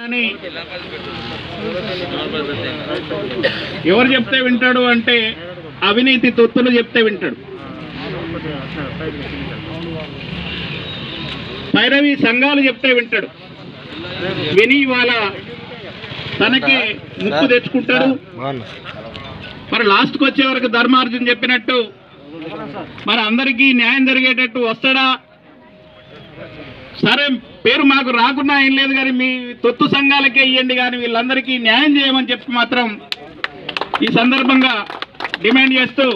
అని ఎవరు చెప్తే వింటాడు అంటే అవినీతి తొత్తులు చెప్తే వింటాడు భైరవి సంఘాలు చెప్తే వింటాడు విని ఇవాళ తనకి ముక్కు తెచ్చుకుంటాడు మరి లాస్ట్కి వచ్చే వరకు ధర్మార్జున్ చెప్పినట్టు మరి అందరికీ న్యాయం జరిగేటట్టు వస్తాడా సరే పేరు మాకు రాకున్నా ఏం లేదు కానీ మీ తొత్తు సంఘాలకే ఇవ్వండి కానీ వీళ్ళందరికీ న్యాయం చేయమని చెప్పి మాత్రం ఈ సందర్భంగా డిమాండ్ చేస్తూ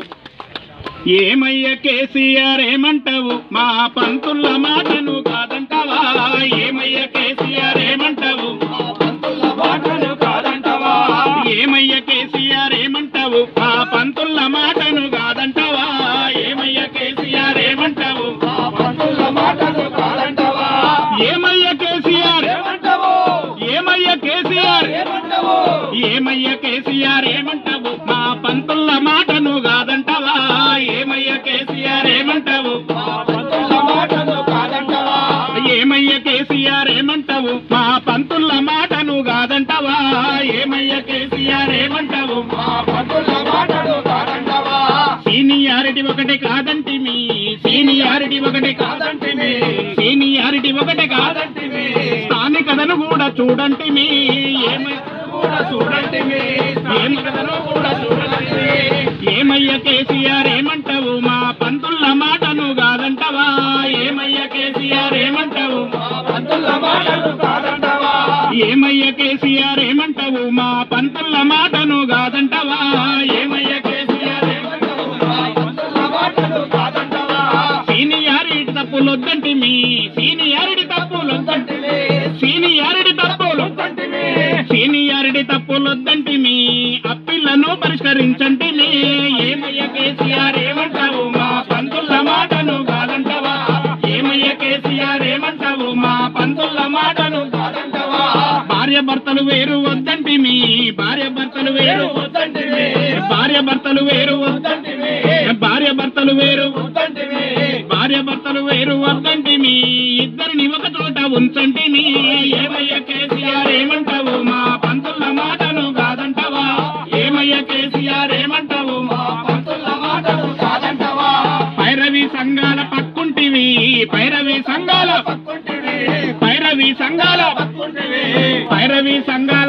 ఏమయ్య కేసీఆర్ ఏమంటావు మా పంతుల మాటను కాదంటావా ఏమయ్య కేసీఆర్ ఏమంటావు మా పంతుల మాటను కాదంటావా ఏమయ్య కేసీఆర్ ఏమంటావు మా పంతుల మాటను కాదంటావా ఏమయ్య కేసీఆర్ ఏమంటావు మా పంతుల మాటను కాదంటావా ఏమయ్య కేసీఆర్ ఏమంటావు ఏమయ్య కేసీఆర్ ఏమంటావు ఏమయ్య కేసీఆర్ ఏమంటావు మా పంతుల మాటను కాదంటావా ఏమయ్య కేసీఆర్ ఏమంటావు మా పంతుల మాటను కాదంటావా ఏమయ్య కేసీఆర్ ఏమంటావు మా పంతుల మాటను కాదంటావా ఏమయ్య కేసీఆర్ ఏమంటావు మా పంతుల మాటను కాదంటావా సీనియారిటీ ఒకటి కాదంటిమి సీనియారిటీ ఒకటి కాదంటిమి సీనియారిటీ ఒకటి కాదంటిమి స్థానికతను కూడా చూడంటిమి ఏమై కూడా చూడంటిమి స్థానికతను కూడా చూడంటిమి ఏమయ్య కేసీఆర్ ఏమంటావు మా పంతుల మాటను కాదంటావా ఏమయ్య కేసీఆర్ ఏమంటావు మా పంతుల మాటను కాదంటావా ఏమయ్య కేసీఆర్ ఏమంటావు మా పంతుల మాటను కాదంటావా ఏమయ్య కేసీఆర్ ఏమంటావు మా పంతుల మాటను కాదంటావా సీనియారిటీ తప్పులు వద్దంటి మీ సీనియారిటీ తప్పులు వద్దంటి సీనియారిటీ తప్పులు వద్దంటి సీనియారిటీ తప్పులు వద్దంటి మీ అప్పిళ్లను పరిష్కరించండి మీ ఏమయ్య కేసీఆర్ ఏమంటావు మా పంతుల మాటను కాదంటావా ఏమయ్య కేసీఆర్ ఏమంటావు మా పంతుల మాటను కాదంటావా భార్య భర్తలు వేరు వద్దంటి మీ భార్య భర్తలు వేరు వద్దంటి భార్య భర్తలు వేరు వద్దంటి భార్య భర్తలు వేరు వద్దంటి భార్య భర్తలు వేరు వద్దంటి మీ ఇద్దరిని ఒక చోట ఉంచండి మీ ఏమయ్య కేసీఆర్ ఏమంటావు మా పంతుల మాటను కాదంటావా ఏమయ్య కేసీఆర్ ఏమంటావు మా పంతుల మాటను కాదంటావా పైరవి సంఘాల పక్కుంటివి పైరవి సంఘాల పక్కుంటివి పైరవి సంఘాల పక్కుంటివి పైరవి సంఘాల